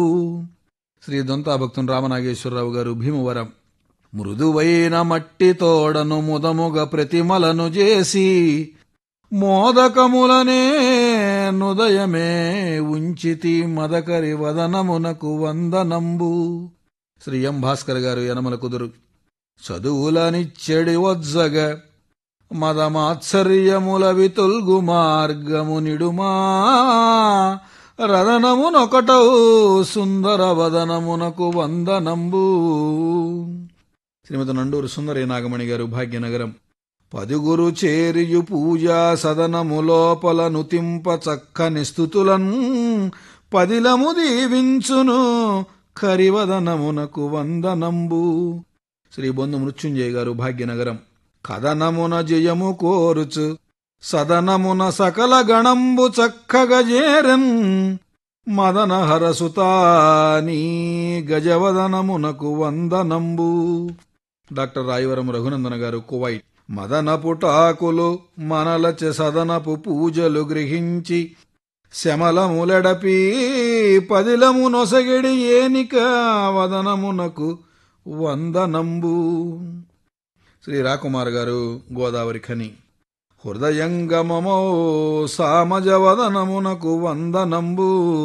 శ్రీ దొంతాభక్తుని రామనాగేశ్వరరావు గారు భీమవరం మృదువైన మట్టి తోడను ముదముగ ప్రతిమలను చేసి మోదకములనే నుదయమే ఉంచితి మదకరి వదనమునకు వందనంబు శ్రీ ఎం భాస్కర్ గారు యనమల కుదురు చదువులనిచ్చెడి వజ్జగ మదమాత్సర్యముల వితుల్గు మార్గము నిడుమా రదనమునొకటవు సుందర వదనమునకు వందనంబు శ్రీమతి నండూరు సుందరి నాగమణి గారు భాగ్యనగరం పదుగురు చేరియు పూజా సదనము లోపల నుతింప చక్కని స్థుతులన్ పదిలము దీవించును కరివదనమునకు వందనంబు శ్రీ బొందు మృత్యుంజయ గారు భాగ్యనగరం కథనమున జయము కోరుచు సదనమున సకల గణంబు చక్కగ చేరన్ మదన హరసుతానీ గజవదనమునకు వందనంబు డాక్టర్ రాయవరం రఘునందన గారు కువైట్ మదన పుటాకులు మనలచె సదనపు పూజలు గ్రహించి శమలములెడపి పదిలము నొసగిడి ఏనిక వదనమునకు వందనంబు శ్రీ రాకుమార్ గారు గోదావరి ఖని హృదయంగమమో సామజవదనమునకు వందనంబు